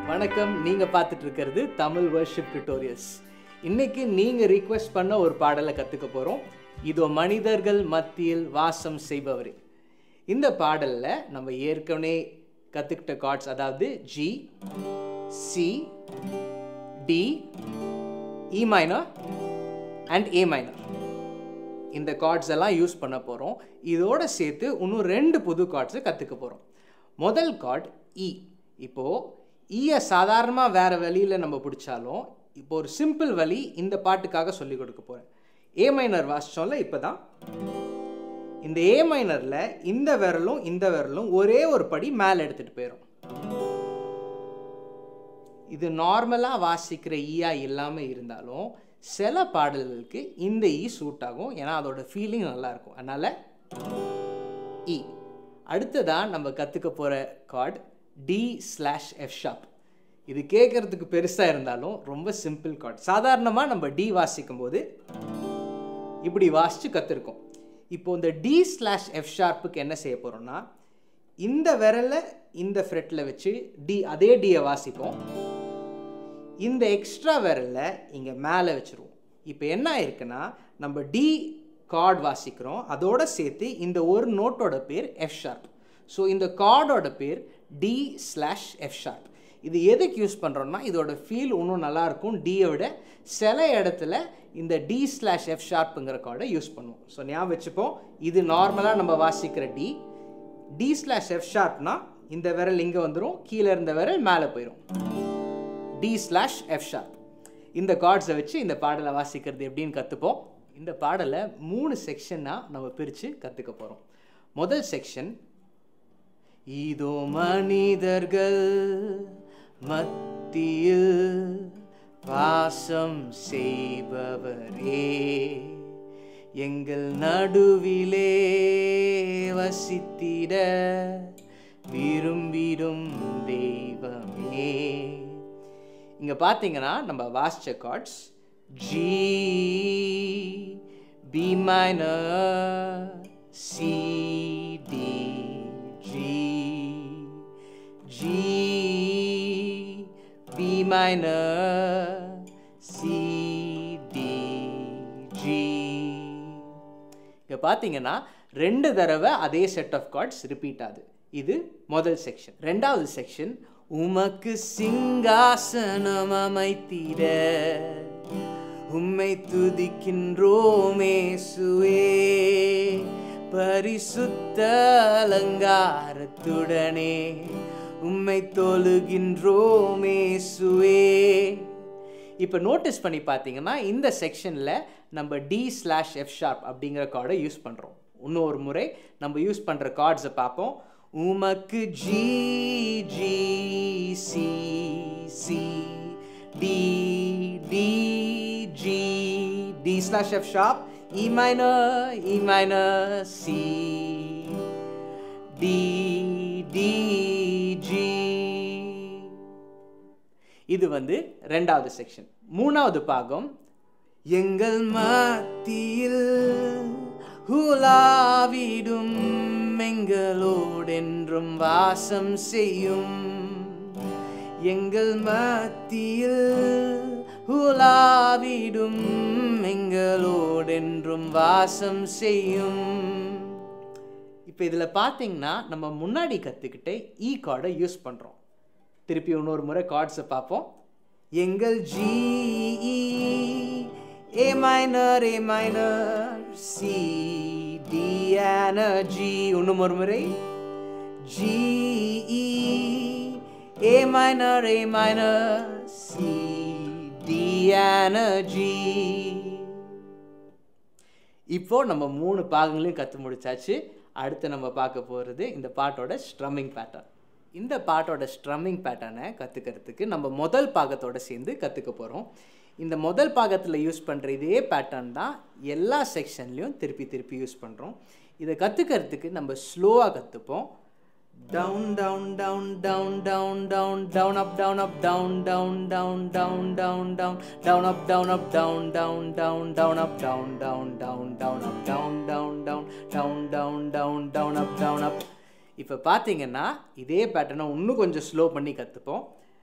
வணக்கம் நீங்கள் பார்த்துட்டு இருக்கிறது தமிழ் வர்ஷிப் டுட்டோரியல்ஸ் இன்னைக்கு நீங்கள் ரிக்வெஸ்ட் பண்ண ஒரு பாடலை கற்றுக்க போகிறோம் இதோ மனிதர்கள் மத்தியில் வாசம் செய்பவரே இந்த பாடலில் நம்ம ஏற்கனவே கற்றுக்கிட்ட கார்ட்ஸ் அதாவது G C D E minor and A minor இந்த கார்ட்ஸ் எல்லாம் யூஸ் பண்ண போகிறோம் இதோட சேர்த்து இன்னும் ரெண்டு புது கார்ட்ஸை கற்றுக்க போகிறோம் முதல் கார்ட் இ இப்போது ஈயை சாதாரணமாக வேறு வழியில் நம்ம பிடிச்சாலும் இப்போ ஒரு சிம்பிள் வழி இந்த பாட்டுக்காக சொல்லி கொடுக்க போகிறேன் ஏ மைனர் வாசிச்சோம்ல இப்போ தான் இந்த ஏ மைனரில் இந்த விரலும் இந்த விரலும் ஒரே ஒரு படி மேலே எடுத்துகிட்டு போயிடும் இது நார்மலாக வாசிக்கிற ஈயா இல்லாமல் இருந்தாலும் சில பாடல்களுக்கு இந்த ஈ சூட் ஆகும் ஏன்னா அதோட ஃபீலிங் நல்லாயிருக்கும் அதனால் இ அடுத்ததாக நம்ம கற்றுக்க போகிற chord D slash F sharp இது கேட்குறதுக்கு பெருசாக இருந்தாலும் ரொம்ப சிம்பிள் கார்டு சாதாரணமாக நம்ம டி வாசிக்கும் போது இப்படி வாசித்து கற்றுருக்கோம் இப்போ இந்த டி ஸ்லாஷ் எஃப் ஷார்ப்புக்கு என்ன செய்ய போகிறோம்னா இந்த விரலை இந்த ஃப்ரெட்டில் வச்சு டி அதே டியை வாசிப்போம் இந்த எக்ஸ்ட்ரா விரலில் இங்கே மேலே வச்சுருவோம் இப்போ என்ன ஆயிருக்குன்னா நம்ம டி கார்டு வாசிக்கிறோம் அதோட சேர்த்து இந்த ஒரு நோட்டோட பேர் எஃப் ஷார்ப் ஸோ இந்த கார்டோட பேர் டி ஸ்லாஷ் எஃப் ஷார்ப் இது எதுக்கு யூஸ் பண்ணுறோம்னா இதோட ஃபீல் இன்னும் நல்லாயிருக்கும் டியை விட சில இடத்துல இந்த டி ஸ்லாஷ் எஃப் ஷார்ப்புங்கிற கார்டை யூஸ் பண்ணுவோம் ஸோ ஞாபகம் வச்சுப்போம் இது நார்மலாக நம்ம வாசிக்கிற டி டி ஸ்லாஷ் எஃப் ஷார்ப்னா இந்த விரல் இங்கே வந்துடும் கீழே இருந்த விரல் மேலே போயிடும் டி ஸ்லாஷ் எஃப் ஷார்ப் இந்த கார்ட்ஸை வச்சு இந்த பாடலை வாசிக்கிறது எப்படின்னு கற்றுப்போம் இந்த பாடலை மூணு செக்ஷனாக நம்ம பிரித்து கற்றுக்க போகிறோம் முதல் செக்ஷன் இதோ மனிதர்கள் மத்தியில் பாசம் செய்பவரே எங்கள் நடுவிலே வசித்திட விரும்பிடும் தெய்வமே இங்கே பார்த்தீங்கன்னா நம்ம வாசிச்ச chords G B minor C D G G B minor C D G இங்கே பார்த்தீங்கன்னா ரெண்டு தடவை அதே செட் ஆஃப் கார்ட்ஸ் ரிப்பீட் ஆகுது இது முதல் செக்ஷன் ரெண்டாவது செக்ஷன் உமக்கு சிங்காசனம் அமைத்திட உம்மை துதிக்கின்றோமே சுவே பரிசுத்த அலங்காரத்துடனே உம்மை தொழுகின்றோமே சுவே இப்போ நோட்டீஸ் பண்ணி பார்த்தீங்கன்னா இந்த செக்ஷனில் நம்ம டி ஸ்லாஷ் எஃப் ஷார்ப் அப்படிங்கிற கார்டை யூஸ் பண்ணுறோம் இன்னொரு முறை நம்ம யூஸ் பண்ணுற கார்ட்ஸை பார்ப்போம் உமக்கு G G C C D D G D slash F sharp E minor E minor C D D G இது வந்து ரெண்டாவது செக்ஷன் மூணாவது பாகம் எங்கள் மத்தியில் ஹுலாவிடும் எங்களோடென்றும் வாசம் செய்யும் எங்கள் மத்தியில் ஹுலாவிடும் எங்களோடென்றும் வாசம் செய்யும் இப்போ இதில் பார்த்தீங்கன்னா நம்ம முன்னாடி கற்றுக்கிட்ட இ கார்டை யூஸ் பண்ணுறோம் திருப்பி இன்னொரு முறை கார்ட்ஸை பார்ப்போம் எங்கள் G A minor A minor C D G இன்னும் ஒரு முறை G A minor A minor C D G இப்போ நம்ம மூணு பாகங்களையும் கற்று முடிச்சாச்சு அடுத்து நம்ம பார்க்க போகிறது இந்த பாட்டோட ஸ்ட்ரம்மிங் பேட்டர்ன் இந்த பாட்டோட ஸ்ட்ரம்மிங் பேட்டர்னை கற்றுக்கிறதுக்கு நம்ம முதல் பாகத்தோட சேர்ந்து கற்றுக்க போகிறோம் இந்த முதல் பாகத்தில் யூஸ் பண்ணுற இதே பேட்டர்ன் தான் எல்லா செக்ஷன்லேயும் திருப்பி திருப்பி யூஸ் பண்ணுறோம் இதை கற்றுக்கிறதுக்கு நம்ம ஸ்லோவாக கற்றுப்போம் down down down down down down down up down up down down down down down down down up down up down down down down up down down down down up down down down down down down down up down up இப்போ பார்த்தீங்கன்னா இதே பேட்டர்னை இன்னும் கொஞ்சம் slow பண்ணி கற்றுப்போம்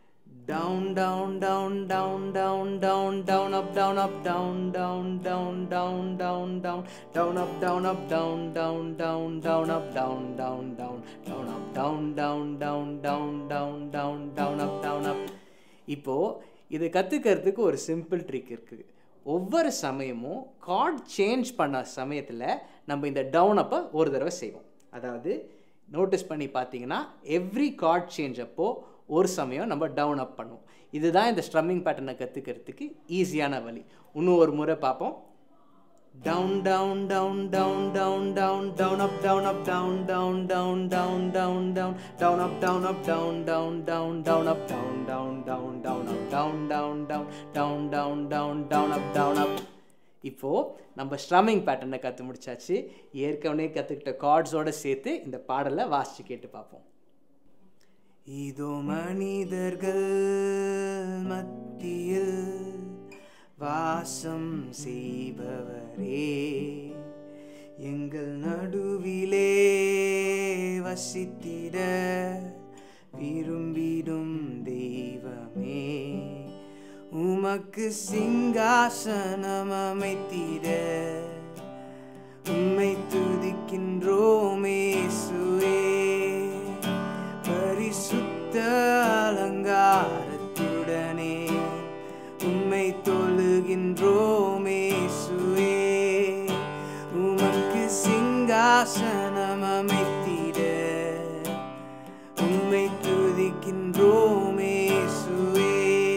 down down down down down down down up down up down down down down down down down up down up down down down down up down down down down up down down down down down down down up down up இப்போ இதை கற்றுக்கிறதுக்கு ஒரு simple trick இருக்குது ஒவ்வொரு சமயமும் card change பண்ண சமயத்தில் நம்ம இந்த டவுன் அப்பை ஒரு தடவை செய்வோம் அதாவது நோட்டீஸ் பண்ணி பார்த்தீங்கன்னா எவ்ரி கார்ட் சேஞ்ச் அப்போ ஒரு சமயம் நம்ம டவுன் அப் பண்ணுவோம் இதுதான் இந்த ஸ்ட்ரம்மிங் பேட்டர்னை கற்றுக்கிறதுக்கு ஈஸியான வழி இன்னும் ஒரு முறை பார்ப்போம் down down down down down down down up down up down down down down down down down up down up down down down down up down down down down up down down down down down down down up down up இப்போ நம்ம strumming பேட்டர்னை கற்று முடிச்சாச்சு ஏற்கனவே கற்றுக்கிட்ட கார்ட்ஸோட சேர்த்து இந்த பாடலை வாசிச்சு கேட்டு பார்ப்போம் இதோ மனிதர்கள் மத்தியில் வாசம் செய்பவரே எங்கள் நடுவிலே வசித்திட விரும்பிடும் தெய்வமே உமக்கு சிங்காசனம் அமைத்திட உம்மை துதிக்கின்றோமே சுவே பரிசுத்த அலங்காரத்துடனே உம்மை தொழுகின்றோமே சுவே உமக்கு சிங்காசனம் அமைத்திட உம்மை துதிக்கின்றோமே சுவே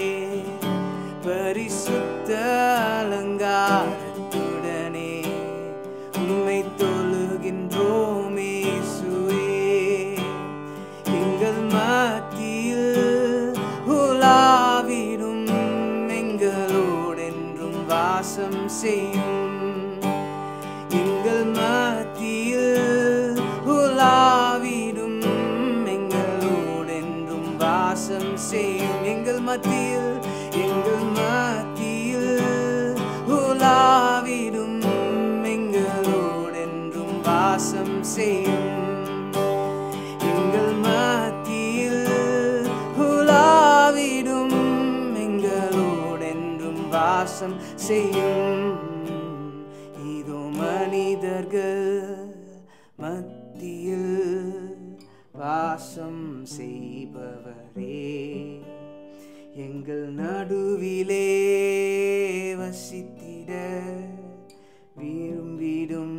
பரிசுத்த அலங்காரத்துடனே உம்மை தொழுகின்றோமே சுவே எங்கள் மத்தியில் உலாவிடும் எங்களோடென்றும் வாசம் செய்யும் எங்கள் மத்தியில் உலாவிடும் எங்களோடென்றும் வாசம் செய்யும் எங்கள் மத்தியில் எங்கள் மத்தியில் உலாவிடும் எங்களோடென்றும் வாசம் செய்யும் எங்கள் மத்தியில் உலாவிடும் எங்களோடென்றும் வாசம் செய்யும் இதோ மனிதர்கள் மத்தியில் வாசம் செய்பவரே எங்கள் நடுவிலே வசித்திட விரும்பிடும்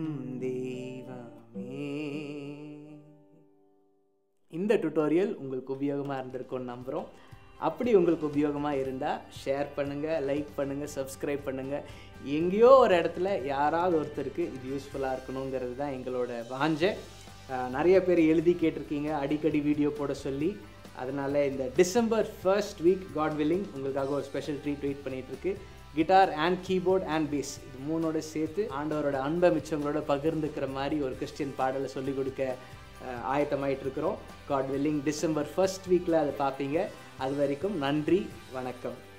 தெய்வமே இந்த டுட்டோரியல் உங்களுக்கு உபயோகமாக இருந்திருக்கும்னு நம்புகிறோம் அப்படி உங்களுக்கு உபயோகமாக இருந்தால் ஷேர் பண்ணுங்கள் லைக் பண்ணுங்கள் சப்ஸ்கிரைப் பண்ணுங்கள் எங்கேயோ ஒரு இடத்துல யாராவது ஒருத்தருக்கு இது யூஸ்ஃபுல்லாக இருக்கணுங்கிறது தான் எங்களோட வாஞ்சை அஹ், நிறைய பேர் எழுதி கேட்டிருக்கீங்க அடிக்கடி வீடியோ போட சொல்லி அதனால் இந்த December first week God willing உங்களுக்காக ஒரு ஸ்பெஷல் ட்ரீட் வெயிட் பண்ணிகிட்ருக்கு guitar and keyboard and bass இது மூணோட சேர்த்து ஆண்டவரோட அன்பை மிச்சவங்களோட பகிர்ந்துக்கிற மாதிரி ஒரு கிறிஸ்டியன் பாடலை சொல்லிக் கொடுக்க அஹ், ஆயத்தமாயிட்டு இருக்கிறோம் காட் வில்லிங் டிசம்பர் ஃபர்ஸ்ட் வீக்கில் அதை பார்ப்பீங்க அது வரைக்கும் நன்றி வணக்கம்